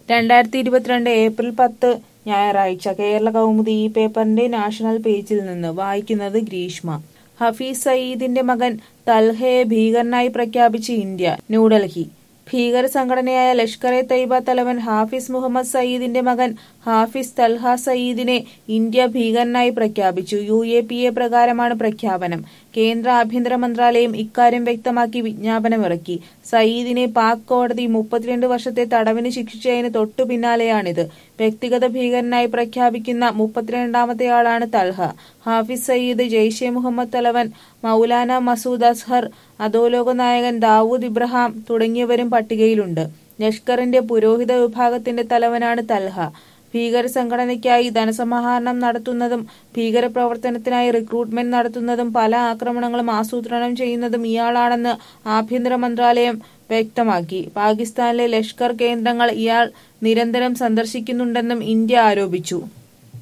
രണ്ടായിരത്തി ഇരുപത്തിരണ്ട് ഏപ്രിൽ പത്ത് ഞായറാഴ്ച കേരള കൗമുദി ഈ പേപ്പറിന്റെ നാഷണൽ പേജിൽ നിന്ന് വായിക്കുന്നത് ഗ്രീഷ്മ ഹഫീസ് സയീദിന്റെ മകൻ തൽഹയെ ഭീകരനായി പ്രഖ്യാപിച്ച് ഇന്ത്യ ന്യൂഡൽഹി ഭീകര സംഘടനയായ ലഷ്കർ എ തൈബ തലവൻ ഹാഫിസ് മുഹമ്മദ് സയീദിന്റെ മകൻ ഹാഫിസ് തൽഹ സയീദിനെ ഇന്ത്യ ഭീകരനായി പ്രഖ്യാപിച്ചു യു എ പി എ പ്രകാരമാണ് പ്രഖ്യാപനം കേന്ദ്ര ആഭ്യന്തര മന്ത്രാലയം ഇക്കാര്യം വ്യക്തമാക്കി വിജ്ഞാപനമിറക്കി സയീദിനെ പാക് കോടതി മുപ്പത്തിരണ്ട് വർഷത്തെ തടവിന് ശിക്ഷിച്ചതിന് തൊട്ടു പിന്നാലെയാണിത് വ്യക്തിഗത ഭീകരനായി പ്രഖ്യാപിക്കുന്ന മുപ്പത്തിരണ്ടാമത്തെയാളാണ് തൽഹ ഹാഫിസ് സയ്യിദ് ജെയ്ഷെ മുഹമ്മദ് തലവൻ മൗലാന മസൂദ് അസ്ഹർ അധോലോക നായകൻ ദാവൂദ് ഇബ്രഹാം തുടങ്ങിയവരും പട്ടികയിലുണ്ട് ലഷ്കറിന്റെ പുരോഹിത വിഭാഗത്തിന്റെ തലവനാണ് തൽഹ ഭീകര സംഘടനയ്ക്കായി ധനസമാഹരണം നടത്തുന്നതും ഭീകരപ്രവർത്തനത്തിനായി റിക്രൂട്ട്മെന്റ് നടത്തുന്നതും പല ആക്രമണങ്ങളും ആസൂത്രണം ചെയ്യുന്നതും ഇയാളാണെന്ന് ആഭ്യന്തര മന്ത്രാലയം വ്യക്തമാക്കി പാകിസ്ഥാനിലെ ലഷ്കർ കേന്ദ്രങ്ങൾ ഇയാൾ നിരന്തരം സന്ദർശിക്കുന്നുണ്ടെന്നും ഇന്ത്യ ആരോപിച്ചു